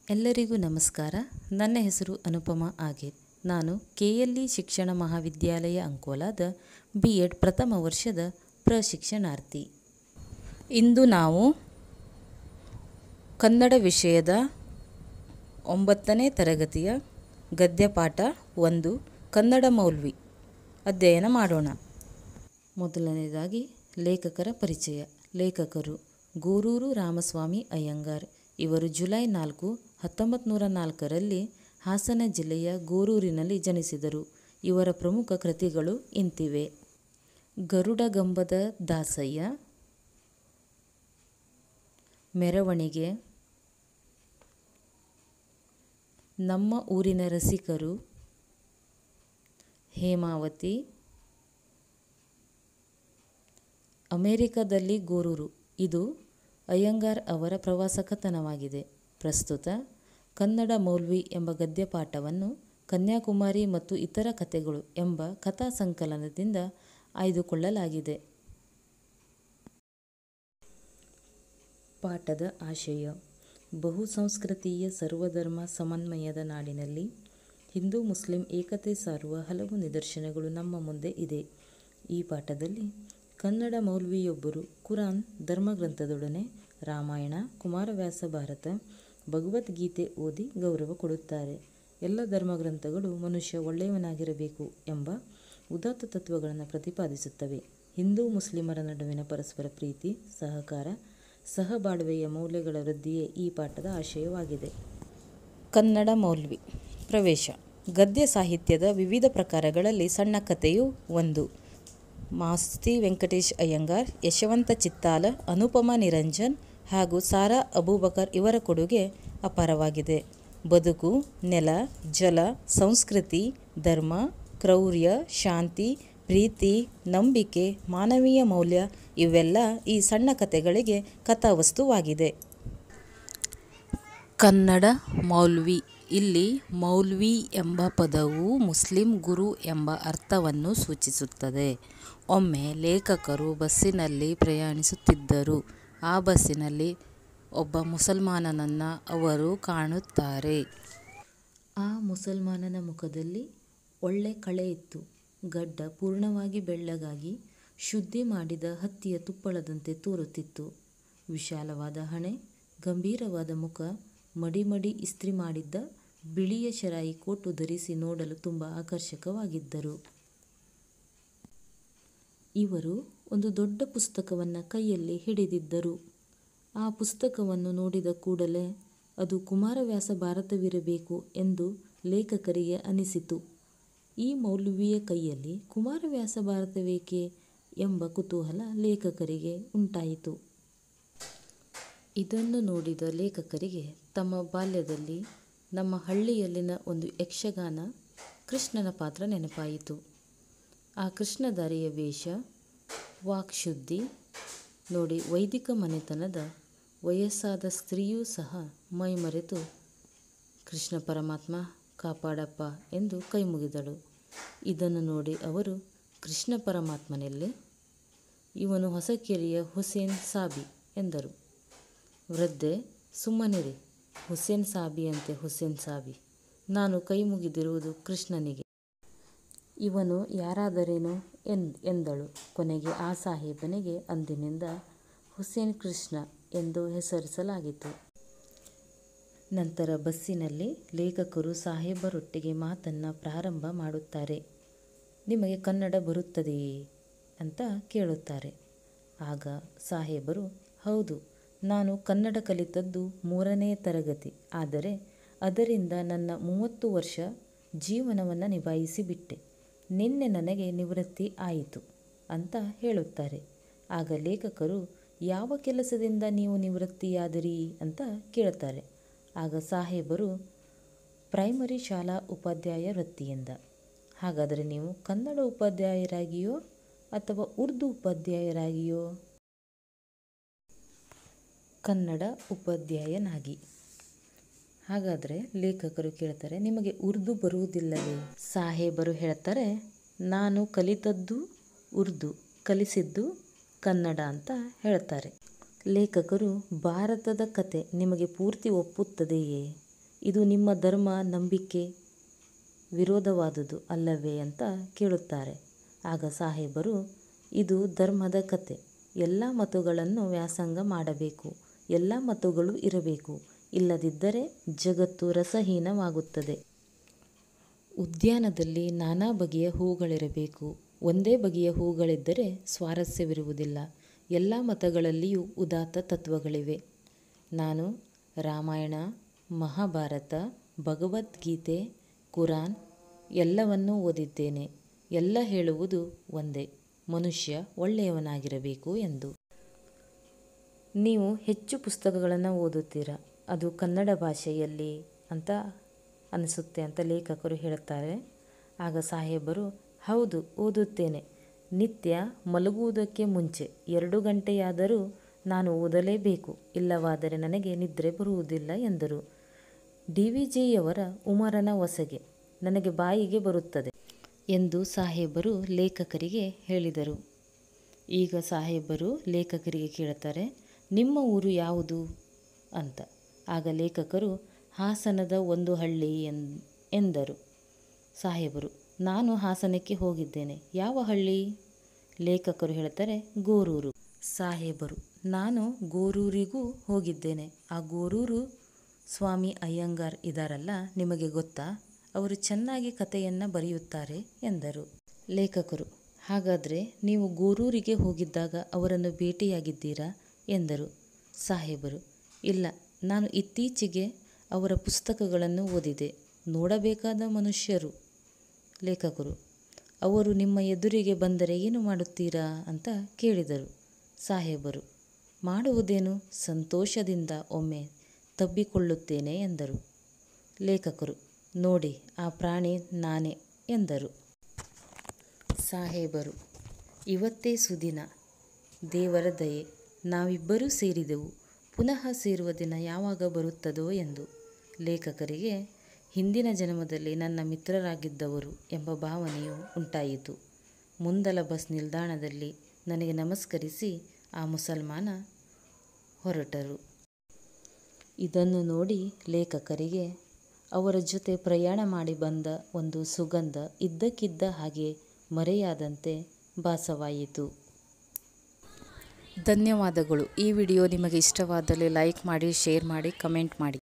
ಎಲ್ಲರಿಗೂ ನಮಸ್ಕಾರ ನನ್ನ ಹೆಸರು ಅನುಪಮ ಆಗೇರ್ ನಾನು ಕೆ ಎಲ್ ಇ ಶಿಕ್ಷಣ ಮಹಾವಿದ್ಯಾಲಯ ಅಂಕೋಲಾದ ಬಿ ಎಡ್ ಪ್ರಥಮ ವರ್ಷದ ಪ್ರಶಿಕ್ಷಣಾರ್ಥಿ ಇಂದು ನಾವು ಕನ್ನಡ ವಿಷಯದ ಒಂಬತ್ತನೇ ತರಗತಿಯ ಗದ್ಯಪಾಠ ಒಂದು ಕನ್ನಡ ಮೌಲ್ವಿ ಅಧ್ಯಯನ ಮಾಡೋಣ ಮೊದಲನೇದಾಗಿ ಲೇಖಕರ ಪರಿಚಯ ಲೇಖಕರು ಗೂರೂರು ರಾಮಸ್ವಾಮಿ ಅಯ್ಯಂಗಾರ್ ಇವರು ಜುಲೈ ನಾಲ್ಕು ಹತ್ತೊಂಬತ್ತು ನೂರ ನಾಲ್ಕರಲ್ಲಿ ಹಾಸನ ಜಿಲ್ಲೆಯ ಗೋರೂರಿನಲ್ಲಿ ಜನಿಸಿದರು ಇವರ ಪ್ರಮುಖ ಕೃತಿಗಳು ಇಂತಿವೆ ಗರುಡಗಂಬದ ದಾಸಯ್ಯ ಮೆರವಣಿಗೆ ನಮ್ಮ ಊರಿನ ರಸಿಕರು ಹೇಮಾವತಿ ಅಮೆರಿಕದಲ್ಲಿ ಗೋರೂರು ಇದು ಅಯ್ಯಂಗಾರ್ ಅವರ ಪ್ರವಾಸ ಕಥನವಾಗಿದೆ ಪ್ರಸ್ತುತ ಕನ್ನಡ ಮೌಲ್ವಿ ಎಂಬ ಗದ್ಯಪಾಠವನ್ನು ಕನ್ಯಾಕುಮಾರಿ ಮತ್ತು ಇತರ ಕಥೆಗಳು ಎಂಬ ಕಥಾ ಸಂಕಲನದಿಂದ ಆಯ್ದುಕೊಳ್ಳಲಾಗಿದೆ ಪಾಠದ ಆಶಯ ಬಹುಸಂಸ್ಕೃತೀಯ ಸರ್ವಧರ್ಮ ಸಮನ್ವಯದ ನಾಡಿನಲ್ಲಿ ಹಿಂದೂ ಮುಸ್ಲಿಂ ಏಕತೆ ಸಾರುವ ಹಲವು ನಿದರ್ಶನಗಳು ನಮ್ಮ ಮುಂದೆ ಇದೆ ಈ ಪಾಠದಲ್ಲಿ ಕನ್ನಡ ಮೌಲ್ವಿಯೊಬ್ಬರು ಕುರಾನ್ ಧರ್ಮಗ್ರಂಥದೊಡನೆ ರಾಮಾಯಣ ಕುಮಾರವ್ಯಾಸ ಭಾರತ ಭಗವದ್ಗೀತೆ ಓದಿ ಗೌರವ ಕೊಡುತ್ತಾರೆ ಎಲ್ಲ ಧರ್ಮಗ್ರಂಥಗಳು ಮನುಷ್ಯ ಒಳ್ಳೆಯವನಾಗಿರಬೇಕು ಎಂಬ ಉದಾತ್ತ ತತ್ವಗಳನ್ನು ಪ್ರತಿಪಾದಿಸುತ್ತವೆ ಹಿಂದೂ ಮುಸ್ಲಿಮರ ನಡುವಿನ ಪರಸ್ಪರ ಪ್ರೀತಿ ಸಹಕಾರ ಸಹಬಾಳ್ವೆಯ ಮೌಲ್ಯಗಳ ವೃದ್ಧಿಯೇ ಈ ಪಾಠದ ಆಶಯವಾಗಿದೆ ಕನ್ನಡ ಮೌಲ್ವಿ ಪ್ರವೇಶ ಗದ್ಯ ಸಾಹಿತ್ಯದ ವಿವಿಧ ಪ್ರಕಾರಗಳಲ್ಲಿ ಸಣ್ಣ ಕಥೆಯು ಒಂದು ಮಾಸ್ತಿ ವೆಂಕಟೇಶ್ ಅಯ್ಯಂಗಾರ್ ಯಶವಂತ ಚಿತ್ತಾಲ ಅನುಪಮ ನಿರಂಜನ್ ಹಾಗೂ ಸಾರಾ ಅಬೂಬಕರ್ ಇವರ ಕೊಡುಗೆ ಅಪಾರವಾಗಿದೆ ಬದುಕು ನೆಲ ಜಲ ಸಂಸ್ಕೃತಿ ಧರ್ಮ ಕ್ರೌರ್ಯ ಶಾಂತಿ ಪ್ರೀತಿ ನಂಬಿಕೆ ಮಾನವೀಯ ಮೌಲ್ಯ ಇವೆಲ್ಲ ಈ ಸಣ್ಣ ಕಥೆಗಳಿಗೆ ಕಥಾವಸ್ತುವಾಗಿದೆ ಕನ್ನಡ ಮೌಲ್ವಿ ಇಲ್ಲಿ ಮೌಲ್ವಿ ಎಂಬ ಪದವು ಮುಸ್ಲಿಂ ಗುರು ಎಂಬ ಅರ್ಥವನ್ನು ಸೂಚಿಸುತ್ತದೆ ಒಮ್ಮೆ ಲೇಖಕರು ಬಸ್ಸಿನಲ್ಲಿ ಪ್ರಯಾಣಿಸುತ್ತಿದ್ದರು ಆ ಬಸ್ಸಿನಲ್ಲಿ ಒಬ್ಬ ಮುಸಲ್ಮಾನನನ್ನು ಅವರು ಕಾಣುತ್ತಾರೆ ಆ ಮುಸಲ್ಮಾನನ ಮುಖದಲ್ಲಿ ಒಳ್ಳೆ ಕಳೆ ಇತ್ತು ಗಡ್ಡ ಪೂರ್ಣವಾಗಿ ಬೆಳ್ಳಗಾಗಿ ಶುದ್ಧಿ ಮಾಡಿದ ಹತ್ತಿಯ ತುಪ್ಪಳದಂತೆ ತೋರುತ್ತಿತ್ತು ವಿಶಾಲವಾದ ಹಣೆ ಗಂಭೀರವಾದ ಮುಖ ಮಡಿ ಮಡಿ ಇಸ್ತ್ರಿ ಮಾಡಿದ್ದ ಬಿಳಿಯ ಶರಾಯಿ ಕೋಟು ಧರಿಸಿ ನೋಡಲು ತುಂಬ ಆಕರ್ಷಕವಾಗಿದ್ದರು ಇವರು ಒಂದು ದೊಡ್ಡ ಪುಸ್ತಕವನ್ನು ಕೈಯಲ್ಲಿ ಹಿಡಿದಿದ್ದರು ಆ ಪುಸ್ತಕವನ್ನು ನೋಡಿದ ಕೂಡಲೇ ಅದು ಕುಮಾರವ್ಯಾಸ ಭಾರತವಿರಬೇಕು ಎಂದು ಲೇಖಕರಿಗೆ ಅನಿಸಿತು ಈ ಮೌಲ್ವಿಯ ಕೈಯಲ್ಲಿ ಕುಮಾರವ್ಯಾಸ ಭಾರತವೇಕೆ ಎಂಬ ಕುತೂಹಲ ಲೇಖಕರಿಗೆ ಉಂಟಾಯಿತು ಇದನ್ನು ನೋಡಿದ ಲೇಖಕರಿಗೆ ತಮ್ಮ ಬಾಲ್ಯದಲ್ಲಿ ನಮ್ಮ ಹಳ್ಳಿಯಲ್ಲಿನ ಒಂದು ಯಕ್ಷಗಾನ ಕೃಷ್ಣನ ಪಾತ್ರ ನೆನಪಾಯಿತು ಆ ಕೃಷ್ಣಧಾರಿಯ ವೇಷ ವಾಕ್ಶುದ್ಧಿ ನೋಡಿ ವೈದಿಕ ಮನೆತನದ ವಯಸ್ಸಾದ ಸ್ತ್ರೀಯೂ ಸಹ ಮೈಮರೆತು ಕೃಷ್ಣ ಪರಮಾತ್ಮ ಕಾಪಾಡಪ್ಪ ಎಂದು ಕೈಮುಗಿದಳು ಇದನ್ನು ನೋಡಿ ಅವರು ಕೃಷ್ಣ ಪರಮಾತ್ಮನೆಲ್ಲಿ ಇವನು ಹೊಸಕೆರೆಯ ಹುಸೇನ್ ಸಾಬಿ ಎಂದರು ವೃದ್ಧೆ ಸುಮ್ಮನಿರಿ ಹುಸೇನ್ ಸಾಬಿಯಂತೆ ಹುಸೇನ್ ಸಾಬಿ ನಾನು ಕೈ ಮುಗಿದಿರುವುದು ಕೃಷ್ಣನಿಗೆ ಇವನು ಯಾರಾದರೇನು ಎನ್ ಎಂದಳು ಕೊನೆಗೆ ಆ ಸಾಹೇಬನಿಗೆ ಅಂದಿನಿಂದ ಹುಸೇನ್ ಕೃಷ್ಣ ಎಂದು ಹೆಸರಿಸಲಾಗಿತ್ತು ನಂತರ ಬಸ್ಸಿನಲ್ಲಿ ಲೇಖಕರು ಸಾಹೇಬರೊಟ್ಟಿಗೆ ಮಾತನ್ನು ಪ್ರಾರಂಭ ಮಾಡುತ್ತಾರೆ ನಿಮಗೆ ಕನ್ನಡ ಬರುತ್ತದೆಯೇ ಅಂತ ಕೇಳುತ್ತಾರೆ ಆಗ ಸಾಹೇಬರು ಹೌದು ನಾನು ಕನ್ನಡ ಕಲಿತದ್ದು ಮೂರನೇ ತರಗತಿ ಆದರೆ ಅದರಿಂದ ನನ್ನ ಮೂವತ್ತು ವರ್ಷ ಜೀವನವನ್ನು ನಿಭಾಯಿಸಿ ಬಿಟ್ಟೆ ನಿನ್ನೆ ನನಗೆ ನಿವೃತ್ತಿ ಆಯಿತು ಅಂತ ಹೇಳುತ್ತಾರೆ ಆಗ ಲೇಖಕರು ಯಾವ ಕೆಲಸದಿಂದ ನೀವು ನಿವೃತ್ತಿಯಾದಿರಿ ಅಂತ ಕೇಳುತ್ತಾರೆ ಆಗ ಸಾಹೇಬರು ಪ್ರೈಮರಿ ಶಾಲಾ ಉಪಾಧ್ಯಾಯ ವೃತ್ತಿಯಿಂದ ಹಾಗಾದರೆ ನೀವು ಕನ್ನಡ ಉಪಾಧ್ಯಾಯರಾಗಿಯೋ ಅಥವಾ ಉರ್ದು ಉಪಾಧ್ಯಾಯರಾಗಿಯೋ ಕನ್ನಡ ಉಪಾಧ್ಯಾಯನಾಗಿ ಹಾಗಾದರೆ ಲೇಖಕರು ಕೇಳ್ತಾರೆ ನಿಮಗೆ ಉರ್ದು ಬರುವುದಿಲ್ಲವೇ ಸಾಹೇಬರು ಹೇಳ್ತಾರೆ ನಾನು ಕಲಿತದ್ದು ಉರ್ದು ಕಲಿಸಿದ್ದು ಕನ್ನಡ ಅಂತ ಹೇಳ್ತಾರೆ ಲೇಖಕರು ಭಾರತದ ಕತೆ ನಿಮಗೆ ಪೂರ್ತಿ ಒಪ್ಪುತ್ತದೆಯೇ ಇದು ನಿಮ್ಮ ಧರ್ಮ ನಂಬಿಕೆ ವಿರೋಧವಾದುದು ಅಲ್ಲವೇ ಅಂತ ಕೇಳುತ್ತಾರೆ ಆಗ ಸಾಹೇಬರು ಇದು ಧರ್ಮದ ಕತೆ ಎಲ್ಲ ಮತಗಳನ್ನು ವ್ಯಾಸಂಗ ಮಾಡಬೇಕು ಎಲ್ಲ ಮತಗಳು ಇರಬೇಕು ಇಲ್ಲದಿದ್ದರೆ ಜಗತ್ತು ರಸಹೀನವಾಗುತ್ತದೆ ಉದ್ಯಾನದಲ್ಲಿ ನಾನಾ ಬಗೆಯ ಹೂಗಳಿರಬೇಕು ಒಂದೇ ಬಗೆಯ ಹೂಗಳಿದ್ದರೆ ಸ್ವಾರಸ್ಯವಿರುವುದಿಲ್ಲ ಎಲ್ಲ ಮತಗಳಲ್ಲಿಯೂ ಉದಾತ್ತ ತತ್ವಗಳಿವೆ ನಾನು ರಾಮಾಯಣ ಮಹಾಭಾರತ ಭಗವದ್ಗೀತೆ ಕುರಾನ್ ಎಲ್ಲವನ್ನೂ ಓದಿದ್ದೇನೆ ಎಲ್ಲ ಹೇಳುವುದು ಒಂದೇ ಮನುಷ್ಯ ಒಳ್ಳೆಯವನಾಗಿರಬೇಕು ಎಂದು ನೀವು ಹೆಚ್ಚು ಪುಸ್ತಕಗಳನ್ನು ಓದುತ್ತೀರಾ ಅದು ಕನ್ನಡ ಭಾಷೆಯಲ್ಲಿ ಅಂತ ಅನಿಸುತ್ತೆ ಅಂತ ಲೇಖಕರು ಹೇಳುತ್ತಾರೆ ಆಗ ಸಾಹೇಬರು ಹೌದು ಓದುತ್ತೇನೆ ನಿತ್ಯ ಮಲಗುವುದಕ್ಕೆ ಮುಂಚೆ ಎರಡು ಗಂಟೆಯಾದರೂ ನಾನು ಓದಲೇಬೇಕು ಇಲ್ಲವಾದರೆ ನನಗೆ ನಿದ್ರೆ ಬರುವುದಿಲ್ಲ ಎಂದರು ಡಿ ವಿ ಜಿಯವರ ಉಮರನ ಹೊಸಗೆ ನನಗೆ ಬಾಯಿಗೆ ಬರುತ್ತದೆ ಎಂದು ಸಾಹೇಬರು ಲೇಖಕರಿಗೆ ಹೇಳಿದರು ಈಗ ಸಾಹೇಬರು ಲೇಖಕರಿಗೆ ಕೇಳುತ್ತಾರೆ ನಿಮ್ಮ ಊರು ಯಾವುದು ಅಂತ ಆಗ ಲೇಖಕರು ಹಾಸನದ ಒಂದು ಹಳ್ಳಿ ಎನ್ ಎಂದರು ಸಾಹೇಬರು ನಾನು ಹಾಸನಕ್ಕೆ ಹೋಗಿದ್ದೇನೆ ಯಾವ ಹಳ್ಳಿ ಲೇಖಕರು ಹೇಳ್ತಾರೆ ಗೋರೂರು ಸಾಹೇಬರು ನಾನು ಗೋರೂರಿಗೂ ಹೋಗಿದ್ದೇನೆ ಆ ಗೋರೂರು ಸ್ವಾಮಿ ಅಯ್ಯಂಗಾರ್ ಇದಾರಲ್ಲ ನಿಮಗೆ ಗೊತ್ತಾ ಅವರು ಚೆನ್ನಾಗಿ ಕಥೆಯನ್ನು ಬರೆಯುತ್ತಾರೆ ಎಂದರು ಲೇಖಕರು ಹಾಗಾದರೆ ನೀವು ಗೋರೂರಿಗೆ ಹೋಗಿದ್ದಾಗ ಅವರನ್ನು ಭೇಟಿಯಾಗಿದ್ದೀರಾ ಎಂದರು ಸಾಹೇಬರು ಇಲ್ಲ ನಾನು ಇತ್ತೀಚೆಗೆ ಅವರ ಪುಸ್ತಕಗಳನ್ನು ಓದಿದೆ ನೋಡಬೇಕಾದ ಮನುಷ್ಯರು ಲೇಖಕರು ಅವರು ನಿಮ್ಮ ಎದುರಿಗೆ ಬಂದರೆ ಏನು ಮಾಡುತ್ತೀರಾ ಅಂತ ಕೇಳಿದರು ಸಾಹೇಬರು ಮಾಡುವುದೇನು ಸಂತೋಷದಿಂದ ಒಮ್ಮೆ ತಬ್ಬಿಕೊಳ್ಳುತ್ತೇನೆ ಎಂದರು ಲೇಖಕರು ನೋಡಿ ಆ ಪ್ರಾಣಿ ನಾನೇ ಎಂದರು ಸಾಹೇಬರು ಇವತ್ತೇ ಸುದಿನ ದೇವರ ದಯೆ ನಾವಿಬ್ಬರೂ ಸೇರಿದೆವು ಪುನಃ ಸೇರುವ ದಿನ ಯಾವಾಗ ಬರುತ್ತದೋ ಎಂದು ಲೇಖಕರಿಗೆ ಹಿಂದಿನ ಜನ್ಮದಲ್ಲಿ ನನ್ನ ಮಿತ್ರರಾಗಿದ್ದವರು ಎಂಬ ಭಾವನೆಯು ಉಂಟಾಯಿತು ಮುಂದಲ ಬಸ್ ನಿಲ್ದಾಣದಲ್ಲಿ ನನಗೆ ನಮಸ್ಕರಿಸಿ ಆ ಮುಸಲ್ಮಾನ ಹೊರಟರು ಇದನ್ನು ನೋಡಿ ಲೇಖಕರಿಗೆ ಅವರ ಜೊತೆ ಪ್ರಯಾಣ ಮಾಡಿ ಬಂದ ಒಂದು ಸುಗಂಧ ಇದ್ದಕ್ಕಿದ್ದ ಹಾಗೆ ಮರೆಯಾದಂತೆ ಭಾಸವಾಯಿತು ಧನ್ಯವಾದಗಳು ಈ ವಿಡಿಯೋ ನಿಮಗೆ ಇಷ್ಟವಾದಲ್ಲಿ ಲೈಕ್ ಮಾಡಿ ಶೇರ್ ಮಾಡಿ ಕಮೆಂಟ್ ಮಾಡಿ